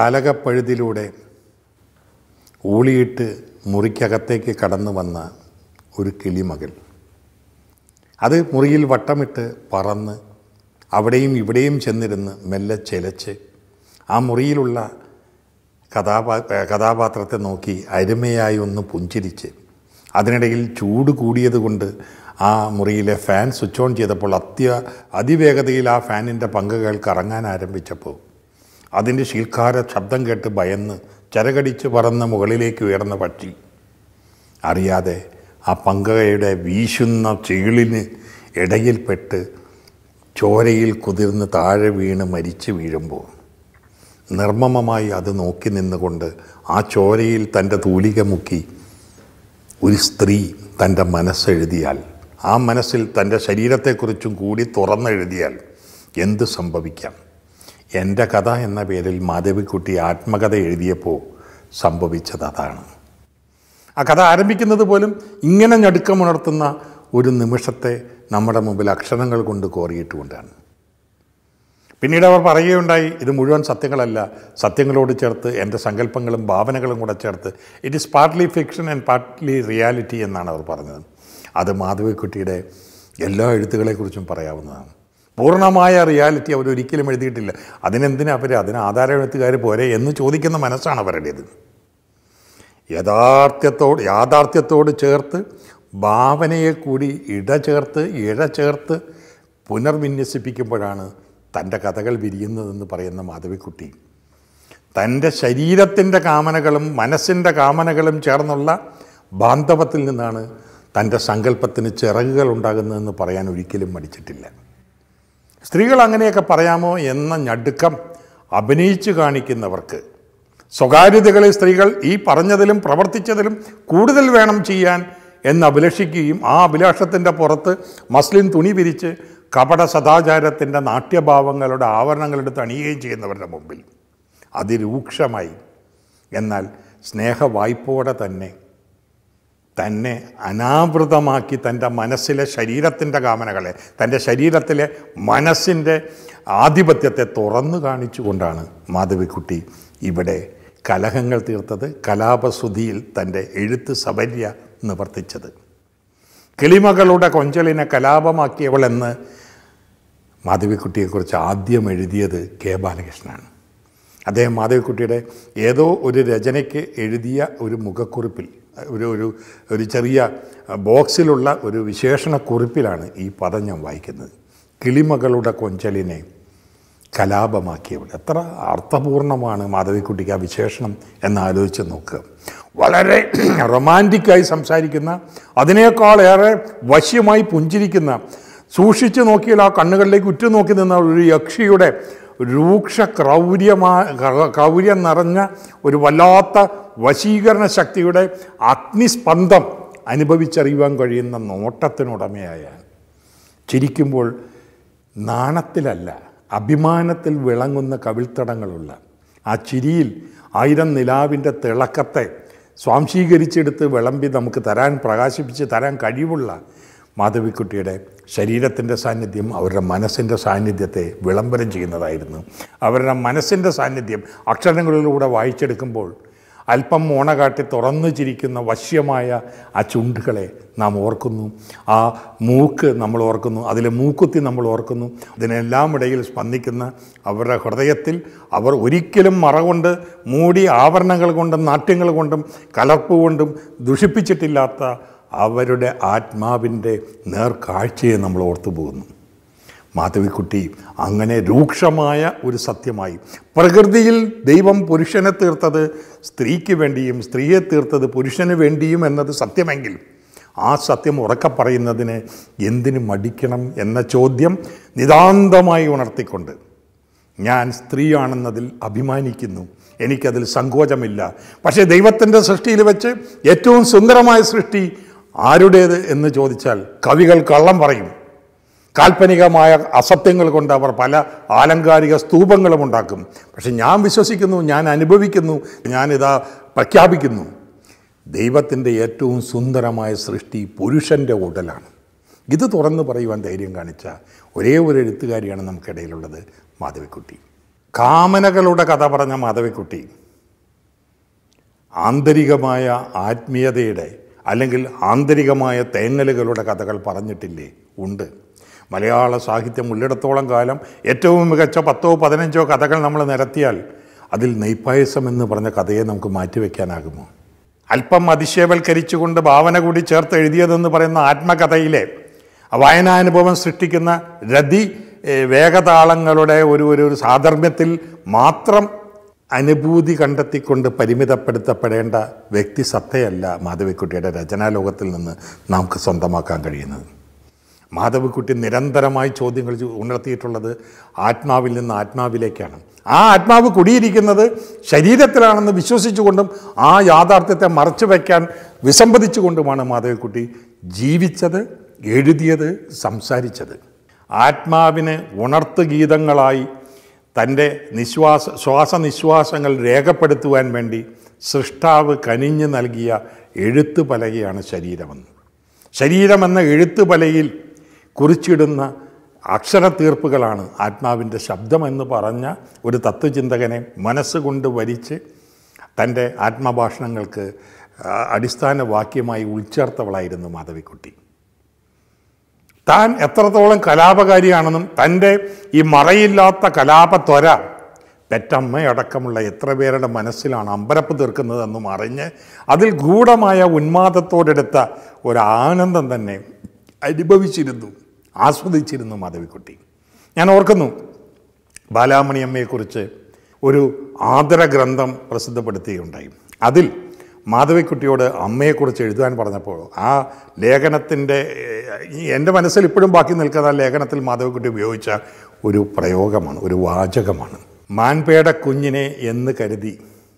ജാലകപ്പഴുതിലൂടെ ഊളിയിട്ട് മുറിക്കകത്തേക്ക് കടന്നു വന്ന ഒരു കിളിമകൾ അത് മുറിയിൽ വട്ടമിട്ട് പറന്ന് അവിടെയും ഇവിടെയും ചെന്നിരുന്ന് മെല്ലെ ചെലച്ച് ആ മുറിയിലുള്ള കഥാപാ കഥാപാത്രത്തെ നോക്കി അരുമയായി ഒന്ന് പുഞ്ചിരിച്ച് അതിനിടയിൽ ചൂട് കൂടിയതുകൊണ്ട് ആ മുറിയിലെ ഫാൻ സ്വിച്ച് ഓൺ ചെയ്തപ്പോൾ അത്യ അതിവേഗതയിൽ ആ ഫാനിൻ്റെ പങ്കുകൾ കറങ്ങാൻ ആരംഭിച്ചപ്പോൾ അതിൻ്റെ ശീൽക്കാര ശബ്ദം കേട്ട് ഭയന്ന് ചരകടിച്ച് പറന്ന് മുകളിലേക്ക് ഉയർന്ന പക്ഷി അറിയാതെ ആ പങ്കയുടെ വീശുന്ന ചീളിന് ഇടയിൽപ്പെട്ട് ചോരയിൽ കുതിർന്ന് താഴെ വീണ് മരിച്ചു വീഴുമ്പോൾ നിർമ്മമമായി അത് നോക്കി നിന്നുകൊണ്ട് ആ ചോരയിൽ തൻ്റെ തൂലിക മുക്കി ഒരു സ്ത്രീ തൻ്റെ മനസ്സെഴുതിയാൽ ആ മനസ്സിൽ തൻ്റെ ശരീരത്തെക്കുറിച്ചും കൂടി തുറന്നെഴുതിയാൽ എന്ത് സംഭവിക്കാം എൻ്റെ കഥ എന്ന പേരിൽ മാധവിക്കുട്ടി ആത്മകഥ എഴുതിയപ്പോൾ സംഭവിച്ചത് അതാണ് ആ കഥ ആരംഭിക്കുന്നത് പോലും ഇങ്ങനെ ഞടുക്കമുണർത്തുന്ന ഒരു നിമിഷത്തെ നമ്മുടെ മുമ്പിൽ അക്ഷരങ്ങൾ കൊണ്ട് കോറിയിട്ടുകൊണ്ടാണ് പിന്നീട് അവർ പറയുകയുണ്ടായി ഇത് മുഴുവൻ സത്യങ്ങളല്ല സത്യങ്ങളോട് ചേർത്ത് എൻ്റെ സങ്കല്പങ്ങളും ഭാവനകളും കൂടെ ചേർത്ത് it is partly fiction and partly reality എന്നാണ് അവർ പറഞ്ഞത് അത് മാധവിക്കുട്ടിയുടെ എല്ലാ എഴുത്തുകളെക്കുറിച്ചും പറയാവുന്നതാണ് പൂർണ്ണമായ റിയാലിറ്റി അവരൊരിക്കലും എഴുതിയിട്ടില്ല അതിനെന്തിനാ അവർ അതിന് ആധാരം എഴുത്തുകാർ പോരെ എന്ന് ചോദിക്കുന്ന മനസ്സാണ് അവരുടേത് യഥാർത്ഥ്യത്തോട് യാഥാർത്ഥ്യത്തോട് ചേർത്ത് ഭാവനയെ കൂടി ഇട ചേർത്ത് ഇഴ ചേർത്ത് പുനർവിന്യസിപ്പിക്കുമ്പോഴാണ് തൻ്റെ കഥകൾ വിരിയുന്നതെന്ന് പറയുന്ന മാധവിക്കുട്ടി തൻ്റെ ശരീരത്തിൻ്റെ കാമനകളും മനസ്സിൻ്റെ കാമനകളും ചേർന്നുള്ള ബാന്ധവത്തിൽ നിന്നാണ് തൻ്റെ സങ്കല്പത്തിന് ചിറകുകൾ ഉണ്ടാകുന്നതെന്ന് പറയാൻ ഒരിക്കലും മടിച്ചിട്ടില്ല സ്ത്രീകൾ അങ്ങനെയൊക്കെ പറയാമോ എന്ന ഞടുക്കം അഭിനയിച്ചു കാണിക്കുന്നവർക്ക് സ്വകാര്യതകളെ സ്ത്രീകൾ ഈ പറഞ്ഞതിലും പ്രവർത്തിച്ചതിലും കൂടുതൽ വേണം ചെയ്യാൻ എന്ന് അഭിലഷിക്കുകയും ആ അഭിലാഷത്തിൻ്റെ പുറത്ത് മസ്ലിൻ തുണി വിരിച്ച് കപട സദാചാരത്തിൻ്റെ നാട്യഭാവങ്ങളുടെ ആവരണങ്ങളെടുത്ത് അണിയുകയും ചെയ്യുന്നവരുടെ മുമ്പിൽ അതിരൂക്ഷമായി എന്നാൽ സ്നേഹവായ്പോടെ തന്നെ തന്നെ അനാവൃതമാക്കി തൻ്റെ മനസ്സിലെ ശരീരത്തിൻ്റെ കാമനകളെ തൻ്റെ ശരീരത്തിലെ മനസ്സിൻ്റെ ആധിപത്യത്തെ തുറന്നു കാണിച്ചുകൊണ്ടാണ് മാധവിക്കുട്ടി ഇവിടെ കലഹങ്ങൾ തീർത്തത് കലാപസുധിയിൽ തൻ്റെ എഴുത്ത് സബര്യ നിവർത്തിച്ചത് കിളിമകളുടെ കൊഞ്ചലിനെ കലാപമാക്കിയവളെന്ന് മാധവിക്കുട്ടിയെക്കുറിച്ച് ആദ്യം എഴുതിയത് കെ ബാലകൃഷ്ണനാണ് അദ്ദേഹം മാധവിക്കുട്ടിയുടെ ഏതോ ഒരു രചനയ്ക്ക് എഴുതിയ ഒരു മുഖക്കുറിപ്പിൽ ഒരു ഒരു ഒരു ചെറിയ ബോക്സിലുള്ള ഒരു വിശേഷണ കുറിപ്പിലാണ് ഈ പദം ഞാൻ വായിക്കുന്നത് കിളിമകളുടെ കൊഞ്ചലിനെ കലാപമാക്കിയവൾ എത്ര അർത്ഥപൂർണമാണ് മാധവിക്കുട്ടിക്ക് ആ വിശേഷണം എന്നാലോചിച്ച് നോക്കുക വളരെ റൊമാൻറ്റിക്കായി സംസാരിക്കുന്ന അതിനേക്കാളേറെ വശ്യമായി പുഞ്ചിരിക്കുന്ന സൂക്ഷിച്ചു നോക്കിയാൽ ആ കണ്ണുകളിലേക്ക് ഉറ്റുനോക്കി നിന്ന ഒരു യക്ഷിയുടെ രൂക്ഷ ക്രൗര്യമാ ക്രൗര്യം നിറഞ്ഞ ഒരു വല്ലാത്ത വശീകരണ ശക്തിയുടെ അഗ്നിസ്പന്ദം അനുഭവിച്ചറിയുവാൻ കഴിയുന്ന നോട്ടത്തിനുടമയായ ചിരിക്കുമ്പോൾ നാണത്തിലല്ല അഭിമാനത്തിൽ വിളങ്ങുന്ന കവിൾത്തടങ്ങളുള്ള ആ ചിരിയിൽ ആയിരം നിലാവിൻ്റെ തിളക്കത്തെ സ്വാംശീകരിച്ചെടുത്ത് വിളമ്പി നമുക്ക് തരാൻ പ്രകാശിപ്പിച്ച് തരാൻ കഴിവുള്ള മാധവിക്കുട്ടിയുടെ ശരീരത്തിൻ്റെ സാന്നിധ്യം അവരുടെ മനസ്സിൻ്റെ സാന്നിധ്യത്തെ വിളംബരം ചെയ്യുന്നതായിരുന്നു അവരുടെ മനസ്സിൻ്റെ സാന്നിധ്യം അക്ഷരങ്ങളിലൂടെ വായിച്ചെടുക്കുമ്പോൾ അല്പം മോണ കാട്ടി തുറന്നു ചിരിക്കുന്ന വശ്യമായ ആ ചുണ്ടുകളെ നാം ഓർക്കുന്നു ആ മൂക്ക് നമ്മൾ ഓർക്കുന്നു അതിലെ മൂക്കുത്തി നമ്മൾ ഓർക്കുന്നു ഇതിനെല്ലാം ഇടയിൽ സ്പന്ദിക്കുന്ന അവരുടെ ഹൃദയത്തിൽ അവർ ഒരിക്കലും മറകൊണ്ട് മൂടി ആവരണങ്ങൾ കൊണ്ടും നാട്യങ്ങൾ കൊണ്ടും കലർപ്പ് കൊണ്ടും ദുഷിപ്പിച്ചിട്ടില്ലാത്ത അവരുടെ ആത്മാവിൻ്റെ നേർക്കാഴ്ചയെ നമ്മൾ ഓർത്തു പോകുന്നു മാധവിക്കുട്ടി അങ്ങനെ രൂക്ഷമായ ഒരു സത്യമായി പ്രകൃതിയിൽ ദൈവം പുരുഷനെ തീർത്തത് സ്ത്രീക്ക് വേണ്ടിയും സ്ത്രീയെ തീർത്തത് പുരുഷന് വേണ്ടിയും എന്നത് സത്യമെങ്കിൽ ആ സത്യം ഉറക്കെ പറയുന്നതിന് എന്തിനു മടിക്കണം എന്ന ചോദ്യം നിതാന്തമായി ഉണർത്തിക്കൊണ്ട് ഞാൻ സ്ത്രീയാണെന്നതിൽ അഭിമാനിക്കുന്നു എനിക്കതിൽ സങ്കോചമില്ല പക്ഷേ ദൈവത്തിൻ്റെ സൃഷ്ടിയിൽ വെച്ച് ഏറ്റവും സുന്ദരമായ സൃഷ്ടി ആരുടേത് എന്ന് ചോദിച്ചാൽ കവികൾ കള്ളം പറയും കാൽപ്പനികമായ അസത്യങ്ങൾ കൊണ്ട് അവർ പല ആലങ്കാരിക സ്തൂപങ്ങളും ഉണ്ടാക്കും പക്ഷെ ഞാൻ വിശ്വസിക്കുന്നു ഞാൻ അനുഭവിക്കുന്നു ഞാനിതാ പ്രഖ്യാപിക്കുന്നു ദൈവത്തിൻ്റെ ഏറ്റവും സുന്ദരമായ സൃഷ്ടി പുരുഷൻ്റെ ഉടലാണ് ഇത് തുറന്നു പറയുവാൻ ധൈര്യം കാണിച്ച ഒരേ ഒരു എഴുത്തുകാരിയാണ് നമുക്കിടയിലുള്ളത് മാധവിക്കുട്ടി കാമനകളുടെ കഥ പറഞ്ഞ മാധവിക്കുട്ടി ആന്തരികമായ ആത്മീയതയുടെ അല്ലെങ്കിൽ ആന്തരികമായ തേങ്ങലുകളുടെ കഥകൾ പറഞ്ഞിട്ടില്ലേ ഉണ്ട് മലയാള സാഹിത്യം ഉള്ളിടത്തോളം കാലം ഏറ്റവും മികച്ച പത്തോ പതിനഞ്ചോ കഥകൾ നമ്മൾ നിരത്തിയാൽ അതിൽ നെയ്പ്പായസം എന്ന് പറഞ്ഞ കഥയെ നമുക്ക് മാറ്റിവെക്കാനാകുമോ അല്പം അതിശയവൽക്കരിച്ചുകൊണ്ട് ഭാവന കൂടി ചേർത്ത് എഴുതിയതെന്ന് പറയുന്ന ആത്മകഥയിലെ വായനാനുഭവം സൃഷ്ടിക്കുന്ന രതി ഏഹ്, വേഗതാളങ്ങളുടെ ഒരു ഒരു ഒരു സാധർമ്മ്യത്തിൽ മാത്രം അനുഭൂതി കണ്ടെത്തിക്കൊണ്ട് പരിമിതപ്പെടുത്തപ്പെടേണ്ട വ്യക്തിസത്തയല്ല മാധവിക്കുട്ടിയുടെ രചനാലോകത്തിൽ നിന്ന് നമുക്ക് സ്വന്തമാക്കാൻ കഴിയുന്നത് മാധവിക്കുട്ടി നിരന്തരമായി ചോദ്യങ്ങൾ ചോ- ഉണർത്തിയിട്ടുള്ളത് ആത്മാവിൽ നിന്ന് ആത്മാവിലേക്കാണ് ആ ആത്മാവ് കുടിയിരിക്കുന്നത് ശരീരത്തിലാണെന്ന് വിശ്വസിച്ചുകൊണ്ടും ആ യാഥാർത്ഥ്യത്തെ മറച്ചു വയ്ക്കാൻ വിസമ്മതിച്ചുകൊണ്ടുമാണ് മാധവിക്കുട്ടി ജീവിച്ചത് എഴുതിയത് സംസാരിച്ചത് ആത്മാവിന് ഉണർത്തു ഗീതങ്ങളായി തൻ്റെ നിശ്വാസ ശ്വാസനിശ്വാസങ്ങൾ രേഖപ്പെടുത്തുവാൻ വേണ്ടി സൃഷ്ടാവ് കനിഞ്ഞു നൽകിയ എഴുത്തു പലകയാണ് ശരീരമെന്ന് ശരീരമെന്ന എഴുത്തുപലയിൽ കുറിച്ചിടുന്ന അക്ഷരത്തീർപ്പുകളാണ് ആത്മാവിൻ്റെ ശബ്ദമെന്ന് പറഞ്ഞ ഒരു തത്വചിന്തകനെ മനസ്സുകൊണ്ട് വരിച്ച് തൻ്റെ ആത്മഭാഷണങ്ങൾക്ക് ആ, അടിസ്ഥാന വാക്യമായി ഉൾച്ചേർത്തവളായിരുന്നു മാധവിക്കുട്ടി താൻ എത്രത്തോളം കലാപകാരിയാണെന്നും തൻ്റെ ഈ മറയില്ലാത്ത കലാപത്വര പെറ്റമ്മയടക്കമുള്ള എത്ര പേരുടെ മനസ്സിലാണ് അമ്പരപ്പ് തീർക്കുന്നതെന്നും അറിഞ്ഞ് അതിൽ ഗൂഢമായ ഉന്മാദത്തോടെടുത്ത ഒരു ആനന്ദം തന്നെ അനുഭവിച്ചിരുന്നു ആസ്വദിച്ചിരുന്നു മാധവിക്കുട്ടി ഞാൻ ഓർക്കുന്നു ബാലാമണിയമ്മയെക്കുറിച്ച് ഒരു ആദരഗ്രന്ഥം പ്രസിദ്ധപ്പെടുത്തുകയുണ്ടായി അതിൽ മാധവിക്കുട്ടിയോട് അമ്മയെക്കുറിച്ച് എഴുതാൻ പറഞ്ഞപ്പോൾ ആ ലേഖനത്തിൻ്റെ ഈ എൻ്റെ മനസ്സിൽ ഇപ്പോഴും ബാക്കി നിൽക്കുന്ന ആ ലേഖനത്തിൽ മാധവിക്കുട്ടി ഉപയോഗിച്ച ഒരു പ്രയോഗമാണ് ഒരു വാചകമാണ് മാൻപേട കുഞ്ഞിനെ എന്ന് കരുതി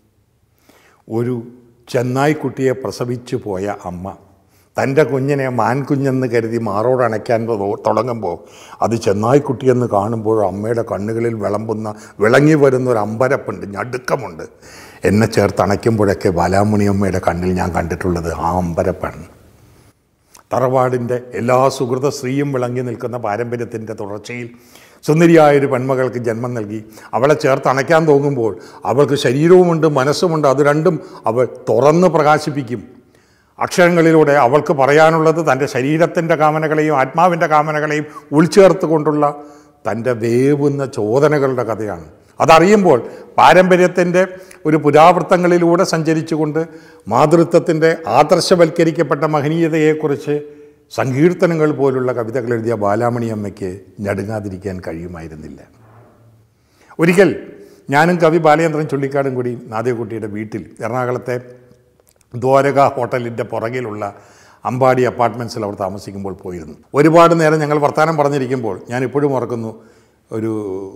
ഒരു ചെന്നായ്ക്കുട്ടിയെ പ്രസവിച്ചു പോയ അമ്മ തൻ്റെ കുഞ്ഞിനെ മാൻകുഞ്ഞെന്ന് കരുതി മാറോട് അണയ്ക്കാൻ തോ- തുടങ്ങുമ്പോൾ അത് ചെന്നായ്ക്കുട്ടിയെന്ന് കാണുമ്പോൾ അമ്മയുടെ കണ്ണുകളിൽ വിളമ്പുന്ന വിളങ്ങി വരുന്ന ഒരു അമ്പരപ്പുണ്ട് ഞടുക്കമുണ്ട് എന്നെ ചേർത്ത് അണയ്ക്കുമ്പോഴൊക്കെ ബാലാമണിയമ്മയുടെ കണ്ണിൽ ഞാൻ കണ്ടിട്ടുള്ളത് ആ അമ്പരപ്പാണ് തറവാടിൻ്റെ എല്ലാ സുഹൃത സ്ത്രീയും വിളങ്ങി നിൽക്കുന്ന പാരമ്പര്യത്തിൻ്റെ തുടർച്ചയിൽ സുന്ദരിയായൊരു പെൺമകൾക്ക് ജന്മം നൽകി അവളെ ചേർത്ത് അണയ്ക്കാൻ തോന്നുമ്പോൾ അവൾക്ക് ശരീരവുമുണ്ട് മനസ്സുമുണ്ട് അത് രണ്ടും അവൾ തുറന്ന് പ്രകാശിപ്പിക്കും അക്ഷരങ്ങളിലൂടെ അവൾക്ക് പറയാനുള്ളത് തൻ്റെ ശരീരത്തിൻ്റെ കാമനകളെയും ആത്മാവിൻ്റെ കാമനകളെയും ഉൾച്ചേർത്ത് കൊണ്ടുള്ള തൻ്റെ വേവുന്ന ചോദനകളുടെ കഥയാണ് അതറിയുമ്പോൾ പാരമ്പര്യത്തിൻ്റെ ഒരു പുരാവൃത്തങ്ങളിലൂടെ സഞ്ചരിച്ചുകൊണ്ട് മാതൃത്വത്തിൻ്റെ ആദർശവൽക്കരിക്കപ്പെട്ട മഹനീയതയെക്കുറിച്ച് സങ്കീർത്തനങ്ങൾ പോലുള്ള കവിതകൾ എഴുതിയ ബാലാമണി അമ്മയ്ക്ക് ഞടുങ്ങാതിരിക്കാൻ കഴിയുമായിരുന്നില്ല ഒരിക്കൽ ഞാനും കവി ബാലചന്ദ്രൻ ചുള്ളിക്കാടും കൂടി നാദിയക്കുട്ടിയുടെ വീട്ടിൽ എറണാകുളത്തെ ദ്വാരക ഹോട്ടലിൻ്റെ പുറകിലുള്ള അമ്പാടി അപ്പാർട്ട്മെൻറ്റ്സിൽ അവർ താമസിക്കുമ്പോൾ പോയിരുന്നു ഒരുപാട് നേരം ഞങ്ങൾ വർത്തമാനം പറഞ്ഞിരിക്കുമ്പോൾ ഞാൻ ഇപ്പോഴും ഓർക്കുന്നു ഒരു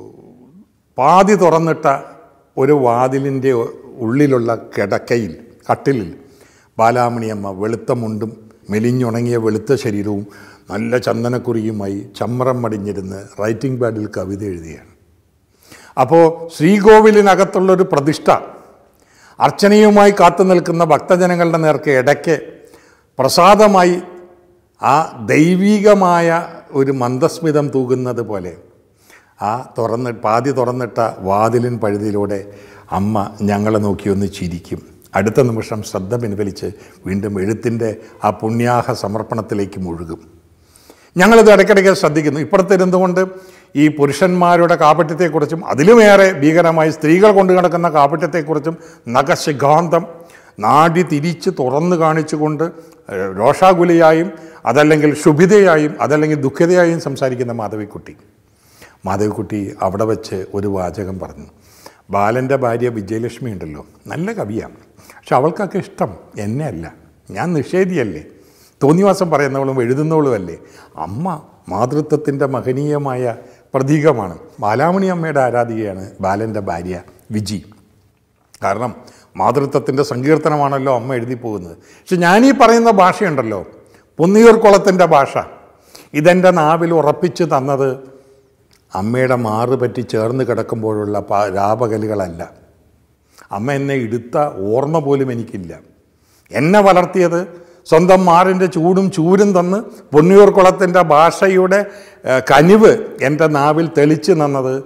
പാതി തുറന്നിട്ട ഒരു വാതിലിൻ്റെ ഉള്ളിലുള്ള കിടക്കയിൽ കട്ടിലിൽ ബാലാമണിയമ്മ വെളുത്ത മുണ്ടും മെലിഞ്ഞുണങ്ങിയ വെളുത്ത ശരീരവും നല്ല ചന്ദനക്കുറിയുമായി ചമ്മറം മടിഞ്ഞിരുന്ന് റൈറ്റിംഗ് പാഡിൽ കവിത എഴുതിയാണ് അപ്പോൾ ശ്രീകോവിലിനകത്തുള്ളൊരു പ്രതിഷ്ഠ അർച്ചനയുമായി കാത്തു നിൽക്കുന്ന ഭക്തജനങ്ങളുടെ നേർക്ക് ഇടയ്ക്ക് പ്രസാദമായി ആ ദൈവികമായ ഒരു മന്ദസ്മിതം തൂകുന്നത് പോലെ ആ തുറന്ന് പാതി തുറന്നിട്ട വാതിലിൻ പഴുതിയിലൂടെ അമ്മ ഞങ്ങളെ നോക്കി ഒന്ന് ചിരിക്കും അടുത്ത നിമിഷം ശ്രദ്ധ പിൻവലിച്ച് വീണ്ടും എഴുത്തിൻ്റെ ആ പുണ്യാഹ സമർപ്പണത്തിലേക്ക് മുഴുകും ഞങ്ങളിത് ഇടയ്ക്കിടയ്ക്ക് ശ്രദ്ധിക്കുന്നു ഇപ്പുറത്തിരുന്നുകൊണ്ട് ഈ പുരുഷന്മാരുടെ കാപട്യത്തെക്കുറിച്ചും അതിലുമേറെ ഭീകരമായി സ്ത്രീകൾ കൊണ്ടു കിടക്കുന്ന കാപട്യത്തെക്കുറിച്ചും നഖശിഖാന്തം നാടി തിരിച്ച് തുറന്നു കാണിച്ചുകൊണ്ട് ഏഹ്, രോഷാകുലിയായും അതല്ലെങ്കിൽ ശുഭിതയായും അതല്ലെങ്കിൽ ദുഃഖിതയായും സംസാരിക്കുന്ന മാധവിക്കുട്ടി മാധവിക്കുട്ടി അവിടെ വെച്ച് ഒരു വാചകം പറഞ്ഞു ബാലൻ്റെ ഭാര്യ വിജയലക്ഷ്മി ഉണ്ടല്ലോ നല്ല കവിയാണ് പക്ഷെ അവൾക്കൊക്കെ ഇഷ്ടം എന്നെ അല്ല ഞാൻ നിഷേധിയല്ലേ തോന്നിവാസം പറയുന്നവളും എഴുതുന്നവളും അല്ലേ അമ്മ മാതൃത്വത്തിൻ്റെ മഹനീയമായ പ്രതീകമാണ് ബാലാമണി അമ്മയുടെ ആരാധികയാണ് ബാലൻ്റെ ഭാര്യ വിജി കാരണം മാതൃത്വത്തിൻ്റെ സങ്കീർത്തനമാണല്ലോ അമ്മ എഴുതി പോകുന്നത് പക്ഷെ ഞാനീ പറയുന്ന ഭാഷയുണ്ടല്ലോ പൊന്നിയൂർക്കുളത്തിൻ്റെ ഭാഷ ഇതെൻ്റെ നാവിൽ ഉറപ്പിച്ച് തന്നത് അമ്മയുടെ മാറ് പറ്റി ചേർന്ന് കിടക്കുമ്പോഴുള്ള പാ രാപകലുകളല്ല അമ്മ എന്നെ എടുത്ത ഓർമ്മ പോലും എനിക്കില്ല എന്നെ വളർത്തിയത് സ്വന്തം മാറിൻ്റെ ചൂടും ചൂരും തന്ന് പൊന്നിയൂർക്കുളത്തിൻ്റെ ഭാഷയുടെ ഏഹ്, കനിവ് എൻ്റെ നാവിൽ തെളിച്ചു തന്നത്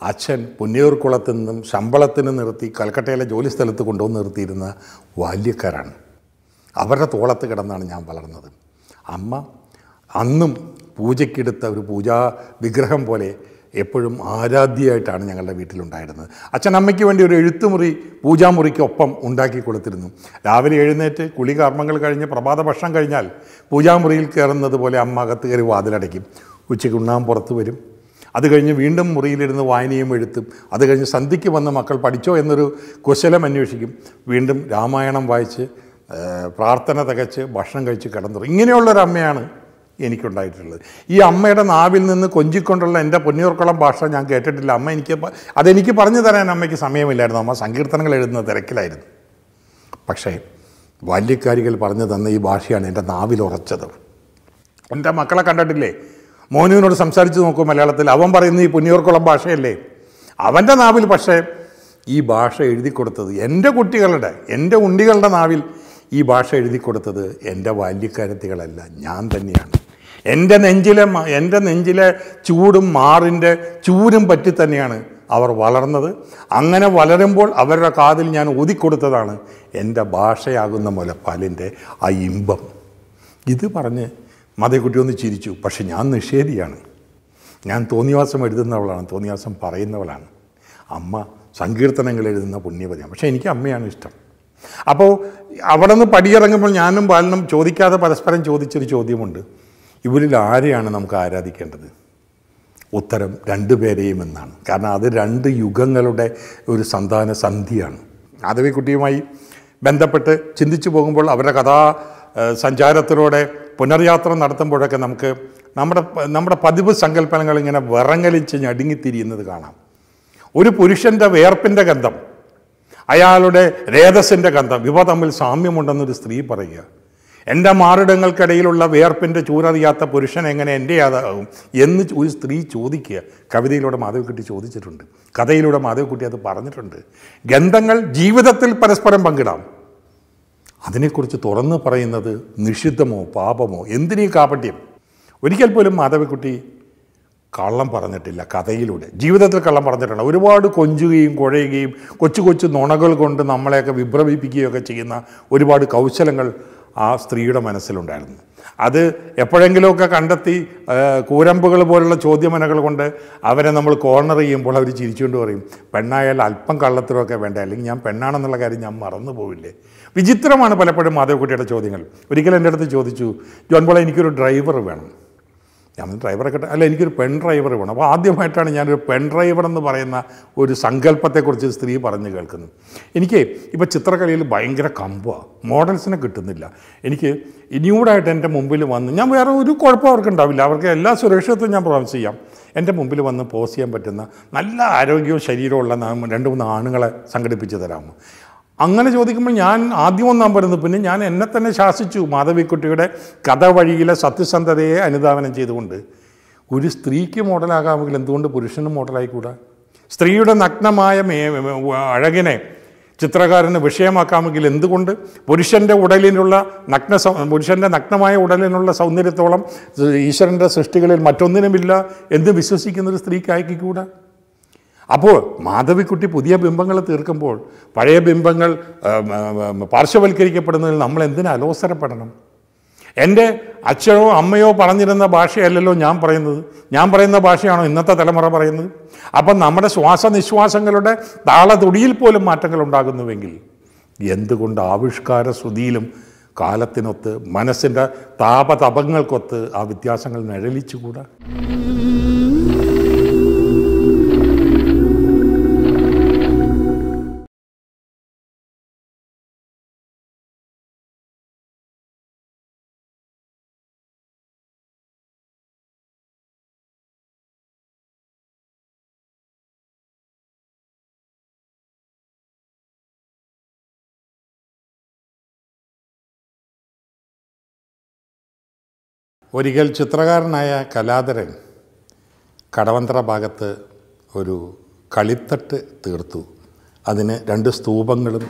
അച്ഛൻ പുന്നയൂർക്കുളത്ത് നിന്നും ശമ്പളത്തിന് നിർത്തി കൽക്കട്ടയിലെ ജോലി സ്ഥലത്ത് കൊണ്ടുവന്ന് നിർത്തിയിരുന്ന ബാല്യക്കാരാണ് അവരുടെ തോളത്ത് കിടന്നാണ് ഞാൻ വളർന്നത് അമ്മ അന്നും പൂജയ്ക്കെടുത്ത ഒരു പൂജാ വിഗ്രഹം പോലെ എപ്പോഴും ആരാധ്യയായിട്ടാണ് ഞങ്ങളുടെ വീട്ടിലുണ്ടായിരുന്നത് അച്ഛൻ അമ്മയ്ക്ക് വേണ്ടി ഒരു എഴുത്തുമുറി പൂജാമുറിക്കൊപ്പം ഉണ്ടാക്കി കൊടുത്തിരുന്നു രാവിലെ എഴുന്നേറ്റ് കുളി കർമ്മങ്ങൾ കഴിഞ്ഞ് പ്രഭാത ഭക്ഷണം കഴിഞ്ഞാൽ പൂജാമുറിയിൽ കയറുന്നത് പോലെ അമ്മ അകത്ത് കയറി വാതിലടയ്ക്കും ഉച്ചയ്ക്ക് ഉണ്ണാൻ പുറത്ത് വരും അത് കഴിഞ്ഞ് വീണ്ടും മുറിയിലിരുന്ന് വായനയും എഴുത്തും അത് കഴിഞ്ഞ് സന്ധ്യയ്ക്ക് വന്ന് മക്കൾ പഠിച്ചോ എന്നൊരു കുശലം അന്വേഷിക്കും വീണ്ടും രാമായണം വായിച്ച് ഏഹ്, പ്രാർത്ഥന തികച്ച് ഭക്ഷണം കഴിച്ച് കിടന്നുറങ്ങും ഇങ്ങനെയുള്ളൊരമ്മയാണ് എനിക്കുണ്ടായിട്ടുള്ളത് ഈ അമ്മയുടെ നാവിൽ നിന്ന് കൊഞ്ചിക്കൊണ്ടുള്ള എൻ്റെ പൊന്നിയൂർക്കുളം ഭാഷ ഞാൻ കേട്ടിട്ടില്ല അമ്മ എനിക്ക് പ- അതെനിക്ക് പറഞ്ഞു തരാൻ അമ്മയ്ക്ക് സമയമില്ലായിരുന്നു അമ്മ സങ്കീർത്തനങ്ങൾ എഴുതുന്ന തിരക്കിലായിരുന്നു പക്ഷേ ബാല്യക്കാരികൾ പറഞ്ഞു തന്ന ഈ ഭാഷയാണ് എൻ്റെ നാവിൽ ഉറച്ചത് എൻ്റെ മക്കളെ കണ്ടിട്ടില്ലേ മോനുവിനോട് സംസാരിച്ച് നോക്കൂ മലയാളത്തിൽ അവൻ പറയുന്ന ഈ പുന്നിയൂർക്കുളം ഭാഷയല്ലേ അവൻ്റെ നാവിൽ പക്ഷേ ഈ ഭാഷ എഴുതി കൊടുത്തത് എൻ്റെ കുട്ടികളുടെ എൻ്റെ ഉണ്ടികളുടെ നാവിൽ ഈ ഭാഷ എഴുതി കൊടുത്തത് എൻ്റെ ബാല്യക്കാരത്തികളല്ല ഞാൻ തന്നെയാണ് എൻ്റെ നെഞ്ചിലെ മ- എൻ്റെ നെഞ്ചിലെ ചൂടും മാറിൻ്റെ ചൂരും പറ്റി തന്നെയാണ് അവർ വളർന്നത് അങ്ങനെ വളരുമ്പോൾ അവരുടെ കാതിൽ ഞാൻ ഊതിക്കൊടുത്തതാണ് എൻ്റെ ഭാഷയാകുന്ന മുലപ്പാലിൻ്റെ ആ ഇമ്പം ഇത് പറഞ്ഞ് മതക്കുട്ടി ഒന്ന് ചിരിച്ചു പക്ഷെ ഞാൻ നിഷേധിയാണ് ഞാൻ തോന്നിവാസം എഴുതുന്നവളാണ് തോന്നിവാസം പറയുന്നവളാണ് അമ്മ സങ്കീർത്തനങ്ങൾ എഴുതുന്ന പുണ്യവതിയാണ് പക്ഷേ എനിക്ക് അമ്മയാണ് ഇഷ്ടം അപ്പോൾ അവിടെ നിന്ന് പടിയിറങ്ങുമ്പോൾ ഞാനും ബാലനും ചോദിക്കാതെ പരസ്പരം ചോദിച്ചൊരു ചോദ്യമുണ്ട് ഇവരിൽ ആരെയാണ് നമുക്ക് ആരാധിക്കേണ്ടത് ഉത്തരം രണ്ടുപേരെയും എന്നാണ് കാരണം അത് രണ്ട് യുഗങ്ങളുടെ ഒരു സന്താന സന്ധിയാണ് മാധവിക്കുട്ടിയുമായി ബന്ധപ്പെട്ട് ചിന്തിച്ചു പോകുമ്പോൾ അവരുടെ കഥാ ഏഹ്, സഞ്ചാരത്തിലൂടെ പുനർയാത്ര നടത്തുമ്പോഴൊക്കെ നമുക്ക് നമ്മുടെ നമ്മുടെ പതിവ് സങ്കല്പനങ്ങൾ ഇങ്ങനെ വിറങ്ങലിച്ച് ഞടുങ്ങിത്തിരിയുന്നത് കാണാം ഒരു പുരുഷൻ്റെ വേർപ്പിൻ്റെ ഗന്ധം അയാളുടെ രേതസിൻ്റെ ഗന്ധം ഇവ തമ്മിൽ സാമ്യമുണ്ടെന്നൊരു സ്ത്രീ പറയുക എൻ്റെ മാറിടങ്ങൾക്കിടയിലുള്ള വേർപ്പിൻ്റെ ചൂരറിയാത്ത പുരുഷൻ എങ്ങനെ എൻ്റെ യാതാകും എന്ന് ഒരു സ്ത്രീ ചോദിക്കുക കവിതയിലൂടെ മാധവിക്കുട്ടി ചോദിച്ചിട്ടുണ്ട് കഥയിലൂടെ മാധവിക്കുട്ടി അത് പറഞ്ഞിട്ടുണ്ട് ഗന്ധങ്ങൾ ജീവിതത്തിൽ പരസ്പരം പങ്കിടാം അതിനെക്കുറിച്ച് തുറന്നു പറയുന്നത് നിഷിദ്ധമോ പാപമോ എന്തിനീ കാപട്യം ഒരിക്കൽ പോലും മാധവിക്കുട്ടി കള്ളം പറഞ്ഞിട്ടില്ല കഥയിലൂടെ ജീവിതത്തിൽ കള്ളം പറഞ്ഞിട്ടുണ്ട് ഒരുപാട് കൊഞ്ചുകയും കുഴയുകയും കൊച്ചു കൊച്ചു നുണകൾ കൊണ്ട് നമ്മളെയൊക്കെ വിഭ്രമിപ്പിക്കുകയൊക്കെ ചെയ്യുന്ന ഒരുപാട് കൗശലങ്ങൾ ആ സ്ത്രീയുടെ മനസ്സിലുണ്ടായിരുന്നു അത് എപ്പോഴെങ്കിലുമൊക്കെ കണ്ടെത്തി ആ, കൂരമ്പുകൾ പോലുള്ള ചോദ്യമനകൾ കൊണ്ട് അവരെ നമ്മൾ കോർണർ ചെയ്യുമ്പോൾ അവർ ചിരിച്ചുകൊണ്ട് പറയും പെണ്ണായാൽ അല്പം കള്ളത്തിലൊക്കെ വേണ്ട അല്ലെങ്കിൽ ഞാൻ പെണ്ണാണെന്നുള്ള കാര്യം ഞാൻ മറന്നു പോവില്ലേ വിചിത്രമാണ് പലപ്പോഴും മാധവക്കുട്ടിയുടെ ചോദ്യങ്ങൾ ഒരിക്കലും എൻ്റെ അടുത്ത് ചോദിച്ചു ജോൺ പോളെ എനിക്കൊരു ഡ്രൈവർ വേണം ഞാൻ പറഞ്ഞു, ഡ്രൈവറെ കിട്ടാൻ അല്ല എനിക്കൊരു പെൺ ഡ്രൈവർ വേണം അപ്പോൾ ആദ്യമായിട്ടാണ് ഞാനൊരു പെൺ ഡ്രൈവർ എന്ന് പറയുന്ന ഒരു സങ്കല്പത്തെക്കുറിച്ച് സ്ത്രീ പറഞ്ഞു കേൾക്കുന്നത് എനിക്ക് ഇപ്പോൾ ചിത്രകലയിൽ ഭയങ്കര കമ്പമാണ് മോഡൽസിനെ കിട്ടുന്നില്ല എനിക്ക് ഇനിയൂടായിട്ട് എൻ്റെ മുമ്പിൽ വന്ന് ഞാൻ വേറെ ഒരു കുഴപ്പം അവർക്ക് ഉണ്ടാവില്ല അവർക്ക് എല്ലാ സുരക്ഷിതത്വം ഞാൻ പ്രോമിസ് ചെയ്യാം എൻ്റെ മുമ്പിൽ വന്ന് പോസ് ചെയ്യാൻ പറ്റുന്ന നല്ല ആരോഗ്യവും ശരീരമുള്ള നാ- രണ്ട് മൂന്ന് ആണുങ്ങളെ സംഘടിപ്പിച്ച് തരാമോ അങ്ങനെ ചോദിക്കുമ്പോൾ ഞാൻ ആദ്യം ഒന്നാൻ പറയുന്നത് പിന്നെ ഞാൻ എന്നെ തന്നെ ശാസിച്ചു മാധവിക്കുട്ടിയുടെ കഥ വഴിയിലെ സത്യസന്ധതയെ അനുധാവനം ചെയ്തുകൊണ്ട് ഒരു സ്ത്രീക്ക് മോഡലാകാമെങ്കിൽ എന്തുകൊണ്ട് പുരുഷനും മോഡലായിക്കൂടാ സ്ത്രീയുടെ നഗ്നമായ മേ അഴകിനെ ചിത്രകാരന് വിഷയമാക്കാമെങ്കിൽ എന്തുകൊണ്ട് പുരുഷൻ്റെ ഉടലിനുള്ള നഗ്ന സൗ പുരുഷൻ്റെ നഗ്നമായ ഉടലിനുള്ള സൗന്ദര്യത്തോളം ഈശ്വരൻ്റെ സൃഷ്ടികളിൽ മറ്റൊന്നിനുമില്ല എന്ന് വിശ്വസിക്കുന്ന ഒരു സ്ത്രീക്ക് അയക്കിക്കൂടാ അപ്പോൾ മാധവിക്കുട്ടി പുതിയ ബിംബങ്ങൾ തീർക്കുമ്പോൾ പഴയ ബിംബങ്ങൾ ഉം, ഉം, പാർശ്വവൽക്കരിക്കപ്പെടുന്നതിൽ നമ്മൾ എന്തിനു അലോസരപ്പെടണം എൻ്റെ അച്ഛനോ അമ്മയോ പറഞ്ഞിരുന്ന ഭാഷയല്ലല്ലോ ഞാൻ പറയുന്നത് ഞാൻ പറയുന്ന ഭാഷയാണോ ഇന്നത്തെ തലമുറ പറയുന്നത് അപ്പം നമ്മുടെ ശ്വാസനിശ്വാസങ്ങളുടെ താളതുടിയിൽ പോലും മാറ്റങ്ങൾ ഉണ്ടാകുന്നുവെങ്കിൽ എന്തുകൊണ്ട് ആവിഷ്കാര ശ്രുതിയിലും കാലത്തിനൊത്ത് മനസ്സിൻ്റെ താപതപങ്ങൾക്കൊത്ത് ആ വ്യത്യാസങ്ങൾ നിഴലിച്ചുകൂടാ ഒരിക്കൽ ചിത്രകാരനായ കലാധരൻ കടവന്ത്ര ഭാഗത്ത് ഒരു കളിത്തട്ട് തീർത്തു അതിന് രണ്ട് സ്തൂപങ്ങളും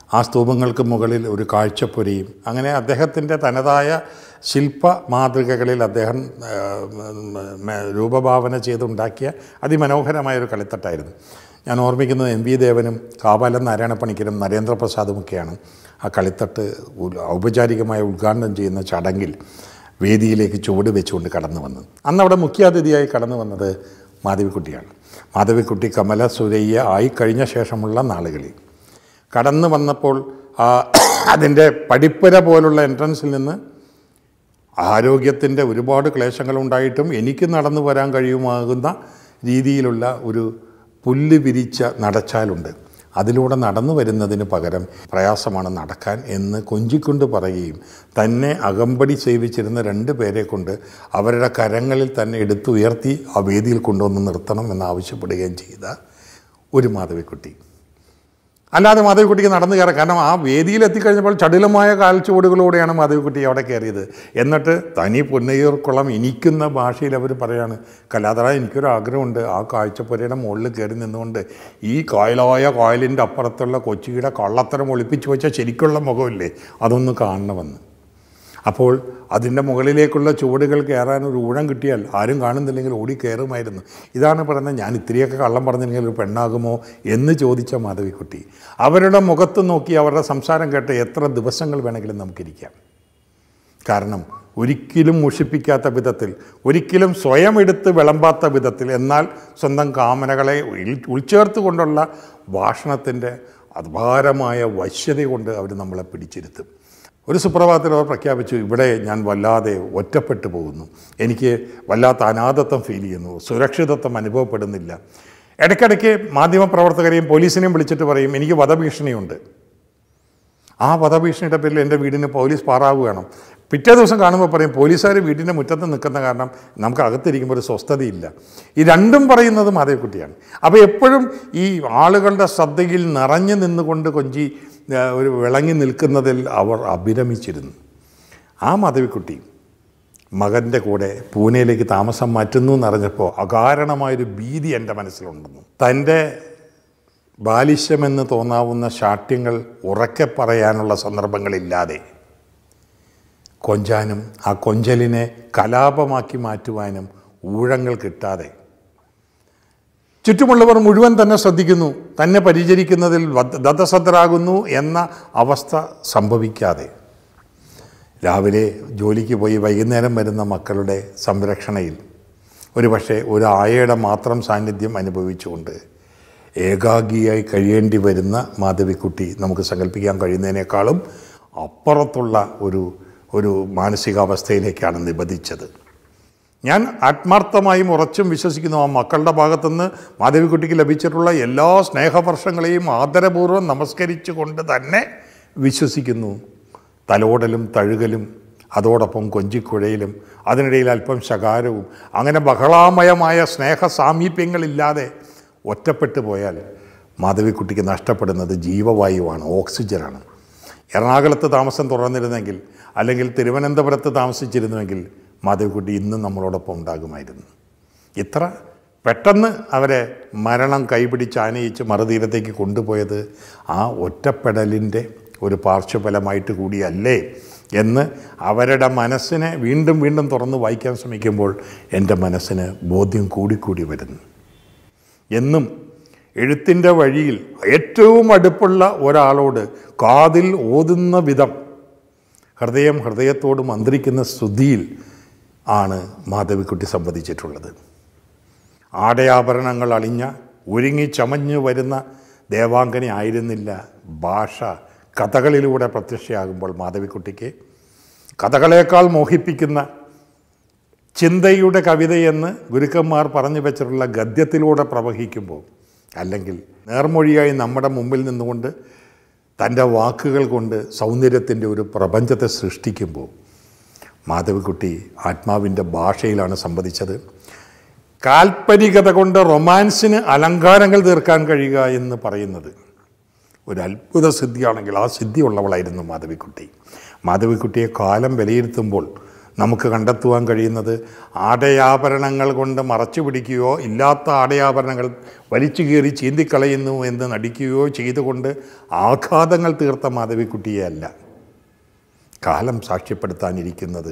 ആ സ്തൂപങ്ങൾക്ക് മുകളിൽ ഒരു കാഴ്ചപ്പുരയും അങ്ങനെ അദ്ദേഹത്തിൻ്റെ തനതായ ശില്പ മാതൃകകളിൽ അദ്ദേഹം ആ, മ- രൂപഭാവന ചെയ്തുണ്ടാക്കിയ അതിമനോഹരമായ ഒരു കളിത്തട്ടായിരുന്നു ഞാൻ ഓർമ്മിക്കുന്നത് എം വി ദേവനും കാവാലം നാരായണപ്പണിക്കരും നരേന്ദ്രപ്രസാദുമൊക്കെയാണ് ആ കളിത്തട്ട് ഉൽ- ഔപചാരികമായി ഉദ്ഘാടനം ചെയ്യുന്ന ചടങ്ങിൽ വേദിയിലേക്ക് ചുവട് വെച്ചുകൊണ്ട് കടന്നു വന്നത് അന്ന് അവിടെ മുഖ്യാതിഥിയായി കടന്നു വന്നത് മാധവിക്കുട്ടിയാണ് മാധവിക്കുട്ടി കമല സുരയ്യ ആയി കഴിഞ്ഞ ശേഷമുള്ള നാളുകളിൽ കടന്നു വന്നപ്പോൾ ആ അതിൻ്റെ പടിപ്പുര പോലുള്ള എൻട്രൻസിൽ നിന്ന് ആരോഗ്യത്തിൻ്റെ ഒരുപാട് ക്ലേശങ്ങളുണ്ടായിട്ടും എനിക്ക് നടന്നു വരാൻ കഴിയുമാകുന്ന രീതിയിലുള്ള ഒരു പുല്ല് വിരിച്ച നടച്ചാലുണ്ട് അതിലൂടെ നടന്നു വരുന്നതിന് പകരം പ്രയാസമാണ് നടക്കാൻ എന്ന് കൊഞ്ചിക്കൊണ്ട് പറയുകയും തന്നെ അകമ്പടി സേവിച്ചിരുന്ന രണ്ട് പേരെ കൊണ്ട് അവരുടെ കരങ്ങളിൽ തന്നെ എടുത്തുയർത്തി ആ വേദിയിൽ കൊണ്ടുവന്ന് നിർത്തണം എന്ന് ആവശ്യപ്പെടുകയും ചെയ്ത ഒരു മാധവിക്കുട്ടി അല്ലാതെ മാധവിക്കുട്ടിക്ക് നടന്നു കയറാം കാരണം ആ വേദിയിൽ എത്തിക്കഴിഞ്ഞപ്പോൾ ചടുലമായ കാൽച്ചുവടുകളോടെയാണ് മാധവിക്കുട്ടി അവിടെ കയറിയത് എന്നിട്ട് തനി പൊന്നയ്യൂർക്കുളം ഇനിക്കുന്ന ഭാഷയിൽ അവർ പറയാണ് കലാതറ എനിക്കൊരു ആഗ്രഹമുണ്ട് ആ കാഴ്ചപ്പുരയുടെ മുകളിൽ കയറി നിന്നുകൊണ്ട് ഈ കായലായ കായലിൻ്റെ അപ്പുറത്തുള്ള കൊച്ചിയുടെ കള്ളത്തരം ഒളിപ്പിച്ചു വെച്ച ശരിക്കുള്ള മുഖമില്ലേ അതൊന്ന് കാണണമെന്ന് അപ്പോൾ അതിൻ്റെ മുകളിലേക്കുള്ള ചുവടുകൾ കയറാൻ ഒരു ഊഴം കിട്ടിയാൽ ആരും കാണുന്നില്ലെങ്കിൽ ഓടി കയറുമായിരുന്നു ഇതാണ് പറയുന്നത് ഞാൻ ഇത്തിരിയൊക്കെ കള്ളം പറഞ്ഞില്ലെങ്കിൽ ഒരു പെണ്ണാകുമോ എന്ന് ചോദിച്ച മാധവിക്കുട്ടി അവരുടെ മുഖത്ത് നോക്കി അവരുടെ സംസാരം കേട്ട് എത്ര ദിവസങ്ങൾ വേണമെങ്കിലും നമുക്കിരിക്കാം കാരണം ഒരിക്കലും മുഷിപ്പിക്കാത്ത വിധത്തിൽ ഒരിക്കലും സ്വയം എടുത്ത് വിളമ്പാത്ത വിധത്തിൽ എന്നാൽ സ്വന്തം കാമനകളെ ഉൾ- ഉൾച്ചേർത്ത് കൊണ്ടുള്ള ഭാഷണത്തിൻ്റെ അപാരമായ വശ്യത കൊണ്ട് അവർ നമ്മളെ പിടിച്ചിരുത്തും ഒരു സുപ്രഭാതത്തിൽ അവർ പ്രഖ്യാപിച്ചു ഇവിടെ ഞാൻ വല്ലാതെ ഒറ്റപ്പെട്ടു പോകുന്നു എനിക്ക് വല്ലാത്ത അനാഥത്വം ഫീൽ ചെയ്യുന്നു സുരക്ഷിതത്വം അനുഭവപ്പെടുന്നില്ല ഇടയ്ക്കിടയ്ക്ക് മാധ്യമപ്രവർത്തകരെയും പോലീസിനെയും വിളിച്ചിട്ട് പറയും എനിക്ക് വധഭീഷണിയുണ്ട് ആ വധഭീഷണിയുടെ പേരിൽ എൻ്റെ വീടിന് പോലീസ് പാറാവ് വേണം പിറ്റേ ദിവസം കാണുമ്പോൾ പറയും പോലീസുകാർ വീടിൻ്റെ മുറ്റത്ത് നിൽക്കുന്ന കാരണം നമുക്ക് അകത്തിരിക്കുമ്പോൾ ഒരു സ്വസ്ഥതയില്ല ഈ രണ്ടും പറയുന്നത് മാധവിക്കുട്ടിയാണ് അപ്പോൾ എപ്പോഴും ഈ ആളുകളുടെ ശ്രദ്ധയിൽ നിറഞ്ഞു നിന്നുകൊണ്ട് കൊഞ്ചി ആ, ഒരു വിളങ്ങി നിൽക്കുന്നതിൽ അവർ അഭിരമിച്ചിരുന്നു ആ മാധവിക്കുട്ടി മകൻ്റെ കൂടെ പൂനെയിലേക്ക് താമസം മാറ്റുന്നു എന്നറിഞ്ഞപ്പോൾ അകാരണമായൊരു ഭീതി എൻ്റെ മനസ്സിലുണ്ടെന്നു തൻ്റെ ബാലിശ്യമെന്ന് തോന്നാവുന്ന ശാഠ്യങ്ങൾ ഉറക്കെ പറയാനുള്ള സന്ദർഭങ്ങളില്ലാതെ കൊഞ്ചാനും ആ കൊഞ്ചലിനെ കലാപമാക്കി മാറ്റുവാനും ഊഴങ്ങൾ കിട്ടാതെ ചുറ്റുമുള്ളവർ മുഴുവൻ തന്നെ ശ്രദ്ധിക്കുന്നു തന്നെ പരിചരിക്കുന്നതിൽ വദ്- ദത്തശ്രദ്ധരാകുന്നു എന്ന അവസ്ഥ സംഭവിക്കാതെ രാവിലെ ജോലിക്ക് പോയി വൈകുന്നേരം വരുന്ന മക്കളുടെ സംരക്ഷണയിൽ ഒരു പക്ഷേ ഒരു ആയയുടെ മാത്രം സാന്നിധ്യം അനുഭവിച്ചുകൊണ്ട് ഏകാഗിയായി കഴിയേണ്ടി വരുന്ന മാധവിക്കുട്ടി നമുക്ക് സങ്കല്പിക്കാൻ കഴിയുന്നതിനേക്കാളും അപ്പുറത്തുള്ള ഒരു ഒരു മാനസികാവസ്ഥയിലേക്കാണ് നിബന്ധിച്ചത് ഞാൻ ആത്മാർത്ഥമായും ഉറച്ചും വിശ്വസിക്കുന്നു ആ മക്കളുടെ ഭാഗത്തുനിന്ന് മാധവിക്കുട്ടിക്ക് ലഭിച്ചിട്ടുള്ള എല്ലാ സ്നേഹവർഷങ്ങളെയും ആദരപൂർവ്വം നമസ്കരിച്ചുകൊണ്ട് തന്നെ വിശ്വസിക്കുന്നു തലോടലും തഴുകലും അതോടൊപ്പം കൊഞ്ചിക്കുഴയിലും അതിനിടയിൽ അല്പം ശകാരവും അങ്ങനെ ബഹളാമയമായ സ്നേഹ സാമീപ്യങ്ങളില്ലാതെ ഒറ്റപ്പെട്ടു പോയാൽ മാധവിക്കുട്ടിക്ക് നഷ്ടപ്പെടുന്നത് ജീവവായുവാണ് ഓക്സിജനാണ് എറണാകുളത്ത് താമസം തുറന്നിരുന്നെങ്കിൽ അല്ലെങ്കിൽ തിരുവനന്തപുരത്ത് താമസിച്ചിരുന്നുവെങ്കിൽ മാധവിക്കുട്ടി ഇന്നും നമ്മളോടൊപ്പം ഉണ്ടാകുമായിരുന്നു ഇത്ര പെട്ടെന്ന് അവരെ മരണം കൈപിടിച്ച് ആനയിച്ച് മറുതീരത്തേക്ക് കൊണ്ടുപോയത് ആ ഒറ്റപ്പെടലിൻ്റെ ഒരു പാർശ്വഫലമായിട്ട് കൂടിയല്ലേ എന്ന് അവരുടെ മനസ്സിനെ വീണ്ടും വീണ്ടും തുറന്ന് വായിക്കാൻ ശ്രമിക്കുമ്പോൾ എൻ്റെ മനസ്സിന് ബോധ്യം കൂടിക്കൂടി വരുന്നു എന്നും എഴുത്തിൻ്റെ വഴിയിൽ ഏറ്റവും അടുപ്പുള്ള ഒരാളോട് കാതിൽ ഓതുന്ന വിധം ഹൃദയം ഹൃദയത്തോട് മന്ത്രിക്കുന്ന സ്തുതിയിൽ ആണ് മാധവിക്കുട്ടി സംവദിച്ചിട്ടുള്ളത് ആടയാഭരണങ്ങൾ അളിഞ്ഞ ഒരുങ്ങി ചമഞ്ഞു വരുന്ന ദേവാംഗനി ആയിരുന്നില്ല ഭാഷ കഥകളിലൂടെ പ്രത്യക്ഷയാകുമ്പോൾ മാധവിക്കുട്ടിക്ക് കഥകളേക്കാൾ മോഹിപ്പിക്കുന്ന ചിന്തയുടെ കവിതയെന്ന് ഗുരുക്കന്മാർ പറഞ്ഞു വെച്ചിട്ടുള്ള ഗദ്യത്തിലൂടെ പ്രവഹിക്കുമ്പോൾ അല്ലെങ്കിൽ നേർമൊഴിയായി നമ്മുടെ മുമ്പിൽ നിന്നുകൊണ്ട് തൻ്റെ വാക്കുകൾ കൊണ്ട് സൗന്ദര്യത്തിൻ്റെ ഒരു പ്രപഞ്ചത്തെ സൃഷ്ടിക്കുമ്പോൾ മാധവിക്കുട്ടി ആത്മാവിൻ്റെ ഭാഷയിലാണ് സംവദിച്ചത് കാൽപ്പനികത കൊണ്ട് റൊമാൻസിന് അലങ്കാരങ്ങൾ തീർക്കാൻ കഴിയുക എന്ന് പറയുന്നത് ഒരു അത്ഭുത സിദ്ധിയാണെങ്കിൽ ആ സിദ്ധി ഉള്ളവളായിരുന്നു മാധവിക്കുട്ടി മാധവിക്കുട്ടിയെ കാലം വിലയിരുത്തുമ്പോൾ നമുക്ക് കണ്ടെത്തുവാൻ കഴിയുന്നത് ആടയാഭരണങ്ങൾ കൊണ്ട് മറച്ചു പിടിക്കുകയോ ഇല്ലാത്ത ആടയാഭരണങ്ങൾ വലിച്ചു കീറി ചീന്തിക്കളയുന്നു എന്ന് നടിക്കുകയോ ചെയ്തുകൊണ്ട് ആഘാതങ്ങൾ തീർത്ത മാധവിക്കുട്ടിയെ അല്ല കാലം സാക്ഷ്യപ്പെടുത്താനിരിക്കുന്നത്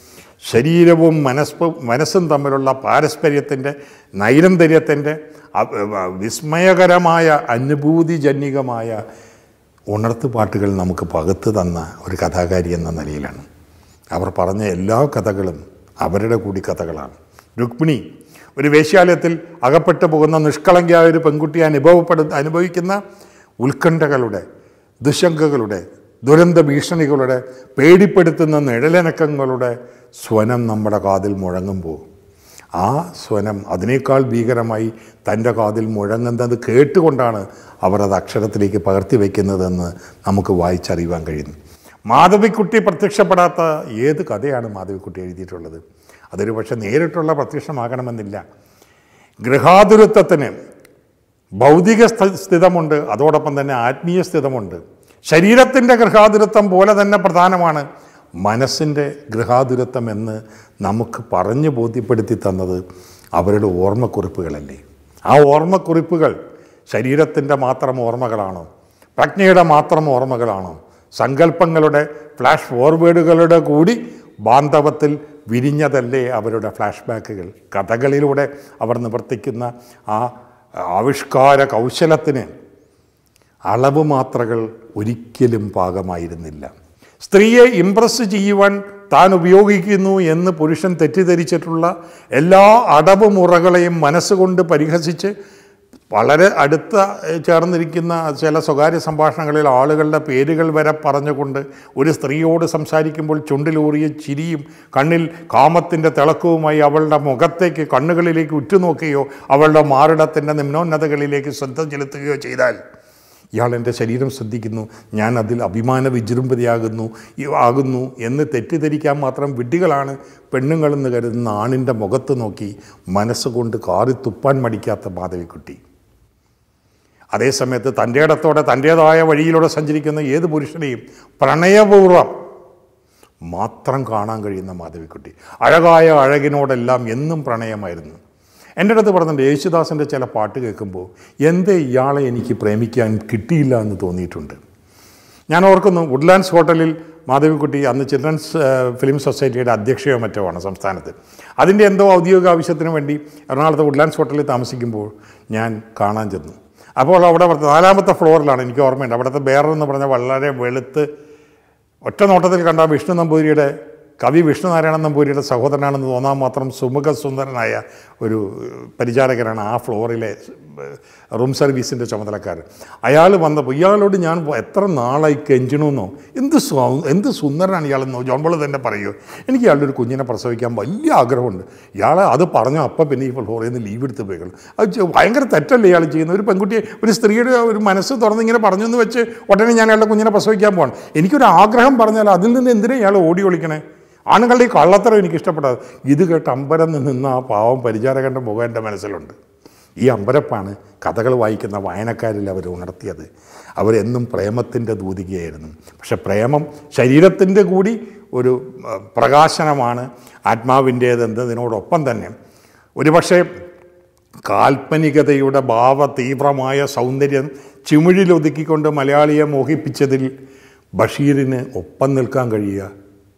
ശരീരവും മനസ്സും മനസ്സും തമ്മിലുള്ള പാരസ്പര്യത്തിൻ്റെ നൈരന്തര്യത്തിൻ്റെ അ- വിസ്മയകരമായ അനുഭൂതിജന്യകമായ ഉണർത്തുപാട്ടുകൾ നമുക്ക് പകുത്തു തന്ന ഒരു കഥാകാരി എന്ന നിലയിലാണ് അവർ പറഞ്ഞ എല്ലാ കഥകളും അവരുടെ കൂടി കഥകളാണ് രുക്മിണി ഒരു വേശ്യാലയത്തിൽ അകപ്പെട്ടു പോകുന്ന നിഷ്കളങ്കയായ ഒരു പെൺകുട്ടി അനുഭവപ്പെടു അനുഭവിക്കുന്ന ഉത്കണ്ഠകളുടെ ദുശങ്കകളുടെ ദുരന്ത ഭീഷണികളുടെ പേടിപ്പെടുത്തുന്ന നിഴലനക്കങ്ങളുടെ സ്വനം നമ്മുടെ കാതിൽ മുഴങ്ങുമ്പോൾ ആ സ്വനം അതിനേക്കാൾ ഭീകരമായി തൻ്റെ കാതിൽ മുഴങ്ങുന്നത് കേട്ടുകൊണ്ടാണ് അവർ അത് അക്ഷരത്തിലേക്ക് പകർത്തി വയ്ക്കുന്നതെന്ന് നമുക്ക് വായിച്ചറിയുവാൻ കഴിയുന്നു മാധവിക്കുട്ടി പ്രത്യക്ഷപ്പെടാത്ത ഏത് കഥയാണ് മാധവിക്കുട്ടി എഴുതിയിട്ടുള്ളത് അതൊരു പക്ഷേ നേരിട്ടുള്ള പ്രത്യക്ഷമാകണമെന്നില്ല ഗൃഹാതുരത്വത്തിന് ഭൗതിക സ്ഥ- സ്ഥിതമുണ്ട് അതോടൊപ്പം തന്നെ ആത്മീയ സ്ഥിതമുണ്ട് ശരീരത്തിൻ്റെ ഗൃഹാതുരത്വം പോലെ തന്നെ പ്രധാനമാണ് മനസ്സിൻ്റെ ഗൃഹാതുരത്വം എന്ന് നമുക്ക് പറഞ്ഞു ബോധ്യപ്പെടുത്തി തന്നത് അവരുടെ ഓർമ്മക്കുറിപ്പുകളല്ലേ ആ ഓർമ്മക്കുറിപ്പുകൾ ശരീരത്തിൻ്റെ മാത്രം ഓർമ്മകളാണോ പ്രജ്ഞയുടെ മാത്രം ഓർമ്മകളാണോ സങ്കല്പങ്ങളുടെ ഫ്ലാഷ് ഫോർവേഡുകളുടെ കൂടി ബാന്ധവത്തിൽ വിരിഞ്ഞതല്ലേ അവരുടെ ഫ്ലാഷ് ബാക്കുകൾ കഥകളിലൂടെ അവർ നിവർത്തിക്കുന്ന ആ ആവിഷ്കാര കൗശലത്തിന് അളവ് മാത്രകൾ ഒരിക്കലും പാകമായിരുന്നില്ല സ്ത്രീയെ ഇംപ്രസ് ചെയ്യുവാൻ താൻ ഉപയോഗിക്കുന്നു എന്ന് പുരുഷൻ തെറ്റിദ്ധരിച്ചിട്ടുള്ള എല്ലാ അടവുമുറകളെയും മനസ്സുകൊണ്ട് പരിഹസിച്ച് വളരെ അടുത്ത ഏഹ്, ചേർന്നിരിക്കുന്ന ചില സ്വകാര്യ സംഭാഷണങ്ങളിൽ ആളുകളുടെ പേരുകൾ വരെ പറഞ്ഞുകൊണ്ട് ഒരു സ്ത്രീയോട് സംസാരിക്കുമ്പോൾ ചുണ്ടിലൂറിയ ചിരിയും കണ്ണിൽ കാമത്തിൻ്റെ തിളക്കവുമായി അവളുടെ മുഖത്തേക്ക് കണ്ണുകളിലേക്ക് ഉറ്റുനോക്കുകയോ അവളുടെ മാറിടത്തിൻ്റെ നിമ്നോന്നതകളിലേക്ക് ശ്രദ്ധ ചെലുത്തുകയോ ചെയ്താൽ ഇയാൾ എൻ്റെ ശരീരം ശ്രദ്ധിക്കുന്നു ഞാൻ അതിൽ അഭിമാന വിജൃംഭതയാകുന്നു ഈ ആകുന്നു എന്ന് തെറ്റിദ്ധരിക്കാൻ മാത്രം വിഡ്ഢികളാണ് പെണ്ണുങ്ങളെന്ന് കരുതുന്ന ആണിൻ്റെ മുഖത്ത് നോക്കി മനസ്സുകൊണ്ട് കാറി തുപ്പാൻ മടിക്കാത്ത മാധവിക്കുട്ടി അതേസമയത്ത് തൻ്റെ ഇടത്തോടെ തൻ്റേതായ വഴിയിലൂടെ സഞ്ചരിക്കുന്ന ഏത് പുരുഷനെയും പ്രണയപൂർവ്വം മാത്രം കാണാൻ കഴിയുന്ന മാധവിക്കുട്ടി അഴകായ അഴകിനോടെല്ലാം എന്നും പ്രണയമായിരുന്നു എൻ്റെ അടുത്ത് പറഞ്ഞിട്ടുണ്ട് യേശുദാസിൻ്റെ ചില പാട്ട് കേൾക്കുമ്പോൾ എന്തേ ഇയാളെ എനിക്ക് പ്രേമിക്കാൻ കിട്ടിയില്ല എന്ന് തോന്നിയിട്ടുണ്ട് ഞാൻ ഓർക്കുന്നു വുഡ്ലാൻഡ്സ് ഹോട്ടലിൽ മാധവിക്കുട്ടി അന്ന് ചിൽഡ്രൻസ് ഏഹ്, ഫിലിം സൊസൈറ്റിയുടെ അധ്യക്ഷയോ മറ്റോ ആണ് സംസ്ഥാനത്ത് അതിൻ്റെ എന്തോ ഔദ്യോഗിക ആവശ്യത്തിന് വേണ്ടി എറണാകുളത്ത് വുഡ്ലാൻഡ്സ് ഹോട്ടലിൽ താമസിക്കുമ്പോൾ ഞാൻ കാണാൻ ചെന്നു അപ്പോൾ അവിടെ നാലാമത്തെ ഫ്ലോറിലാണ് എനിക്ക് ഓർമ്മയുണ്ട് അവിടുത്തെ ബേറർ എന്ന് പറഞ്ഞാൽ വളരെ വെളുത്ത് ഒറ്റ നോട്ടത്തിൽ കണ്ട വിഷ്ണു നമ്പൂതിരിയുടെ കവി വിഷ്ണുനാരായണൻ നമ്പൂതിരിയുടെ സഹോദരനാണെന്ന് തോന്നാൻ മാത്രം സുമുഖ സുന്ദരനായ ഒരു പരിചാരകനാണ് ആ ഫ്ലോറിലെ റൂം സർവീസിൻ്റെ ചുമതലക്കാരൻ അയാൾ വന്നപ്പോൾ ഇയാളോട് ഞാൻ എത്ര നാളായി കെഞ്ചണമെന്നോ എന്ത് സ്വ- എന്ത് സുന്ദരനാണ് ഇയാളെന്നോ ജോൺ ബോൾ തന്നെ പറയുമോ എനിക്ക് ഇയാളുടെ ഒരു കുഞ്ഞിനെ പ്രസവിക്കാൻ വലിയ ആഗ്രഹമുണ്ട് ഇയാൾ അത് പറഞ്ഞു അപ്പം പിന്നെ ഈ ഫ്ലോറിൽ നിന്ന് ലീവ് എടുത്ത് പോയിക്കൾ അത് ചെ- ഭയങ്കര തെറ്റല്ലേ ഇയാൾ ചെയ്യുന്നത് ഒരു പെൺകുട്ടിയെ ഒരു സ്ത്രീയുടെ ഒരു മനസ്സ് തുറന്ന് ഇങ്ങനെ പറഞ്ഞു എന്ന് വെച്ച് ഉടനെ ഞാൻ അയാളുടെ കുഞ്ഞിനെ പ്രസവിക്കാൻ പോകണം എനിക്കൊരു ആഗ്രഹം പറഞ്ഞാൽ അതിൽ നിന്ന് എന്തിനാ ഇയാൾ ഓടി ഒളിക്കണേ ആണുങ്ങളുടെ ഈ കള്ളത്തരം എനിക്ക് ഇഷ്ടപ്പെട്ടത് ഇത് കേട്ട് അമ്പരം നിന്ന് ആ പാവം പരിചാരകൻ്റെ മുഖം എൻ്റെ മനസ്സിലുണ്ട് ഈ അമ്പരപ്പാണ് കഥകൾ വായിക്കുന്ന വായനക്കാരിൽ അവർ ഉണർത്തിയത് അവരെന്നും പ്രേമത്തിൻ്റെ ദൂതികയായിരുന്നു പക്ഷെ പ്രേമം ശരീരത്തിൻ്റെ കൂടി ഒരു ആ, പ്രകാശനമാണ് ആത്മാവിൻ്റേതെന്നതിനോടൊപ്പം തന്നെ ഒരുപക്ഷെ കാൽപ്പനികതയുടെ ഭാവ തീവ്രമായ സൗന്ദര്യം ചിമിഴിലൊതുക്കിക്കൊണ്ട് മലയാളിയെ മോഹിപ്പിച്ചതിൽ ബഷീറിന് ഒപ്പം നിൽക്കാൻ കഴിയുക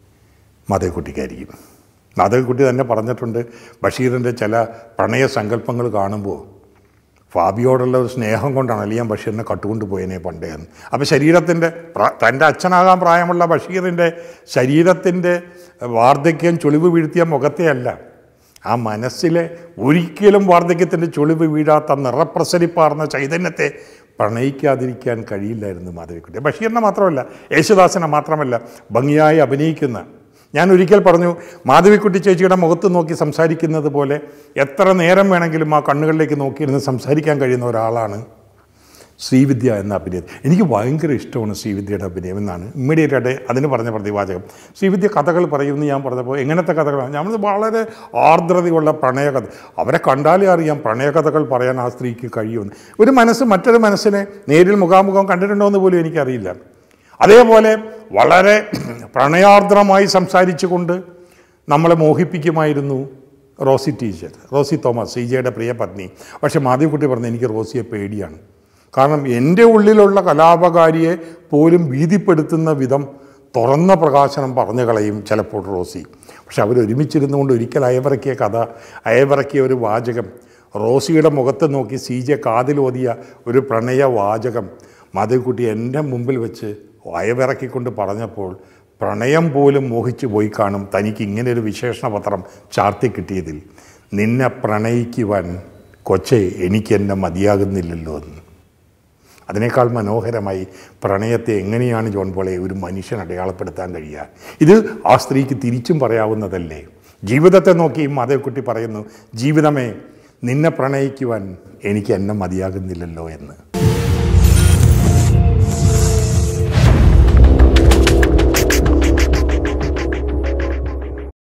മാധവിക്കുട്ടിക്കായിരിക്കും മാധവിക്കുട്ടി തന്നെ പറഞ്ഞിട്ടുണ്ട് ബഷീറിൻ്റെ ചില പ്രണയ സങ്കല്പങ്ങൾ കാണുമ്പോൾ ഫാബിയോടുള്ള ഒരു സ്നേഹം കൊണ്ടാണ് അല്ലെങ്കിൽ ഞാൻ ബഷീറിനെ കട്ടുകൊണ്ട് പോയതിനെ പണ്ടേ എന്ന് അപ്പോൾ ശരീരത്തിൻ്റെ പ്ര- തൻ്റെ അച്ഛനാകാൻ പ്രായമുള്ള ബഷീറിൻ്റെ ശരീരത്തിൻ്റെ വാർദ്ധക്യം ചുളിവ് വീഴ്ത്തിയ മുഖത്തെയല്ല ആ മനസ്സിലെ ഒരിക്കലും വാർദ്ധക്യത്തിൻ്റെ ചുളിവ് വീഴാത്ത നിറപ്രസരിപ്പാർന്ന ചൈതന്യത്തെ പ്രണയിക്കാതിരിക്കാൻ കഴിയില്ലായിരുന്നു മാധവിക്കുട്ടി ബഷീറിനെ മാത്രമല്ല യേശുദാസിനെ മാത്രമല്ല ഭംഗിയായി അഭിനയിക്കുന്ന ഞാൻ ഒരിക്കൽ പറഞ്ഞു മാധവിക്കുട്ടി ചേച്ചിയുടെ മുഖത്ത് നോക്കി സംസാരിക്കുന്നത് പോലെ എത്ര നേരം വേണമെങ്കിലും ആ കണ്ണുകളിലേക്ക് നോക്കിയിരുന്ന് സംസാരിക്കാൻ കഴിയുന്ന ഒരാളാണ് ശ്രീവിദ്യ എന്ന അഭിനയം എനിക്ക് ഭയങ്കര ഇഷ്ടമാണ് ശ്രീവിദ്യയുടെ അഭിനയം എന്നാണ് ഇമ്മീഡിയറ്റ് ആയിട്ട് അതിന് പറഞ്ഞ പ്രതിവാചകം ശ്രീവിദ്യ കഥകൾ പറയുമെന്ന് ഞാൻ പറഞ്ഞപ്പോൾ എങ്ങനത്തെ കഥകളാണ് നമ്മൾ വളരെ ആർദ്രതയുള്ള പ്രണയകഥ അവരെ കണ്ടാലേ അറിയാം പ്രണയകഥകൾ പറയാൻ ആ സ്ത്രീക്ക് കഴിയുമെന്ന് ഒരു മനസ്സ് മറ്റൊരു മനസ്സിനെ നേരിൽ മുഖാമുഖം കണ്ടിട്ടുണ്ടോ എന്ന് പോലും എനിക്കറിയില്ല അതേപോലെ വളരെ പ്രണയാർദ്രമായി സംസാരിച്ചുകൊണ്ട് നമ്മളെ മോഹിപ്പിക്കുമായിരുന്നു റോസി ടീച്ചർ റോസി തോമസ് സി ജെയുടെ പ്രിയ പത്നി പക്ഷേ മാധവിക്കുട്ടി പറഞ്ഞു എനിക്ക് റോസിയെ പേടിയാണ് കാരണം എൻ്റെ ഉള്ളിലുള്ള കലാപകാരിയെ പോലും ഭീതിപ്പെടുത്തുന്ന വിധം തുറന്ന പ്രകാശനം പറഞ്ഞു കളയും ചിലപ്പോൾ റോസി പക്ഷെ അവരൊരുമിച്ചിരുന്നുകൊണ്ട് ഒരിക്കൽ അയവിറക്കിയ കഥ അയവിറക്കിയ ഒരു വാചകം റോസിയുടെ മുഖത്ത് നോക്കി സി ജെ കാതിലോതിയ ഒരു പ്രണയ വാചകം മാധവിക്കുട്ടി എൻ്റെ മുമ്പിൽ വെച്ച് അയവിറക്കിക്കൊണ്ട് പറഞ്ഞപ്പോൾ പ്രണയം പോലും മോഹിച്ചു പോയി കാണും തനിക്ക് ഇങ്ങനെ ഒരു വിശേഷണ പത്രം ചാർത്തി കിട്ടിയതിൽ നിന്നെ പ്രണയിക്കുവാൻ കൊച്ചെ എനിക്ക് എന്നെ മതിയാകുന്നില്ലല്ലോ എന്ന് അതിനേക്കാൾ മനോഹരമായി പ്രണയത്തെ എങ്ങനെയാണ് ജോൺ പോളെ ഒരു മനുഷ്യൻ അടയാളപ്പെടുത്താൻ കഴിയുക ഇത് ആ സ്ത്രീക്ക് തിരിച്ചും പറയാവുന്നതല്ലേ ജീവിതത്തെ നോക്കി മാധവക്കുട്ടി പറയുന്നു ജീവിതമേ നിന്നെ പ്രണയിക്കുവാൻ എനിക്ക് എന്നെ മതിയാകുന്നില്ലല്ലോ എന്ന്